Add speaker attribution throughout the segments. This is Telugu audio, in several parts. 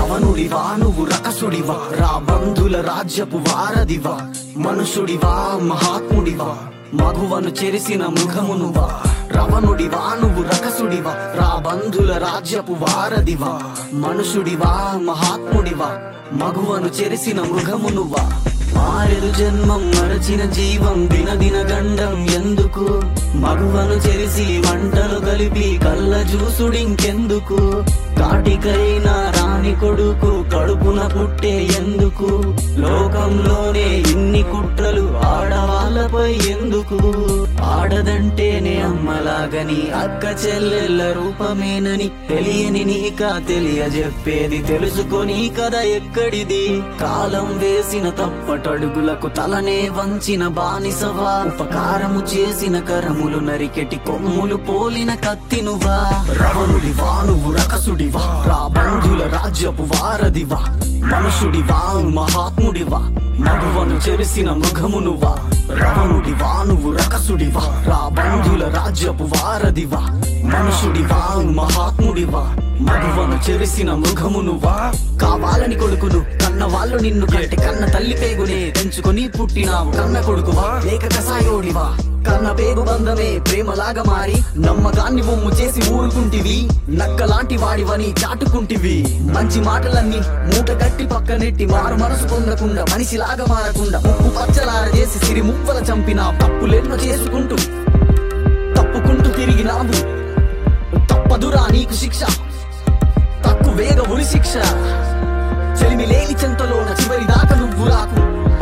Speaker 1: రవణుడివా నువ్వు రకసుడివా రా బంధుల రాజ్యపు వారదివా మనుషుడివా మహాత్ముడివా మగువను చెరిసిన మృగమునువా రవణుడివా నువ్వు రకసుడివా రా బంధుల రాజ్యపు వారదివా మనుషుడివా మహాత్ముడివా మగువను చెరిసిన మృగమునువా మారెడు జన్మం మరచిన జీవం దినదిన గండం ఎందుకు మగువను చెరిసి వంటలు కలిపి కళ్ళ జూసుడింకెందుకు కాటికైనా రాని కొడుకు కడుపున పుట్టే ఎందుకు లోకంలోనే ఇన్ని కుట్రలు ఆడవాళ్ళపై ఎందుకు ఆడదంటేనే అమ్మలాగని అక్క చెల్లెళ్ళ రూపమేనని తెలియని నీక తెలియజెప్పేది తెలుసుకొని కదా ఎక్కడిది కాలం వేసిన తప్పటడుగులకు తలనే వంచిన బానిసవా ఉపకారము చేసిన కరములు నరికెటి కొమ్ములు పోలిన కత్తినువా రవణుడివా నువ్వు రకసుడివా రా బంధుల రాజ్యపు వారదివా మనుషుడివా మహాత్ముడివా మగువను చెరిసిన మృగమునువా రావణుడివా నువ్వు రకసుడివా రా బంధుల రాజ్యపు వారదివా మనుషుడివా మహాత్ముడివా మగువను చెరిసిన మృగమునువా కావాలని కొడుకును కన్న వాళ్ళు నిన్ను కంటే కన్న తల్లి పేగునే తెంచుకొని పుట్టినావు కన్న కొడుకువా లేక కసాయోడివా కన్న పేగు బంధమే ప్రేమలాగా మారి నమ్మకాన్ని బొమ్ము చేసి ఊరుకుంటివి నక్కలాంటి వాడివని చాటుకుంటివి మంచి మాటలన్నీ మూట కట్టి పక్కనెట్టి మారు మనసు పొందకుండా మనిషిలాగా మారకుండా ముప్పు పచ్చలార చేసి సిరి ముప్పల చంపిన తప్పులెన్నో చేసుకుంటూ తప్పుకుంటూ తిరిగినావు తప్పదురా నీకు శిక్ష తక్కువేగ ఉరి శిక్ష చెలిమి లేని చెంతలోన చివరి దాకా నువ్వు రాకు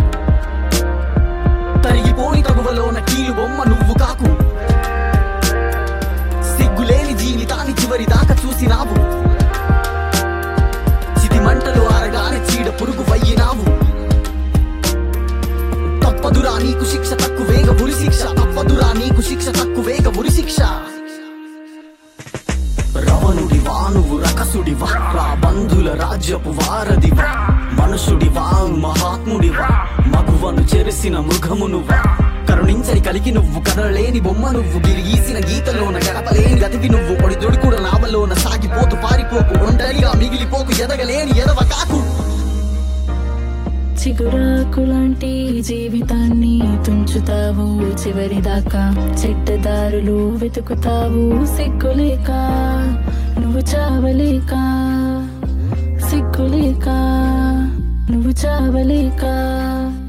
Speaker 1: తరిగిపోని తగువలోన కీలు బొమ్మ నువ్వు కాకు సిగ్గులేని జీవితాన్ని చివరి దాకా చూసినావు చితి మంటలు ఆరగానే చీడ పురుగు వయ్యినావు తప్పదురా నీకు శిక్ష తక్కువేగ ఉరి శిక్ష తప్పదురా నీకు శిక్ష తక్కువేగ ఉరి శిక్ష రవణుడివా నువ్వు రకసుడివా రా బంధుల రాజ్యపు వారదివా మనుషుడివా మహాత్ముడివా మగువను చెరిసిన మృగమునువా కరుణించని కలిగి నువ్వు కదలలేని బొమ్మ నువ్వు గిరిగీసిన గీతలోన గడపలేని గతివి నువ్వు పొడి దొడుకుడ నావలోన సాగిపోతూ పారిపోకు ఒంటరిగా మిగిలిపోకు ఎదగలేని ఎదవ కాకు
Speaker 2: చిగురాకులాంటి జీవితాన్ని తుంచుతావు చివరిదాకా చెడ్డదారులు వెతుకుతావు సిగ్గులేక నువ్వు చావలేక సిగ్గులేక నువ్వు చావలేక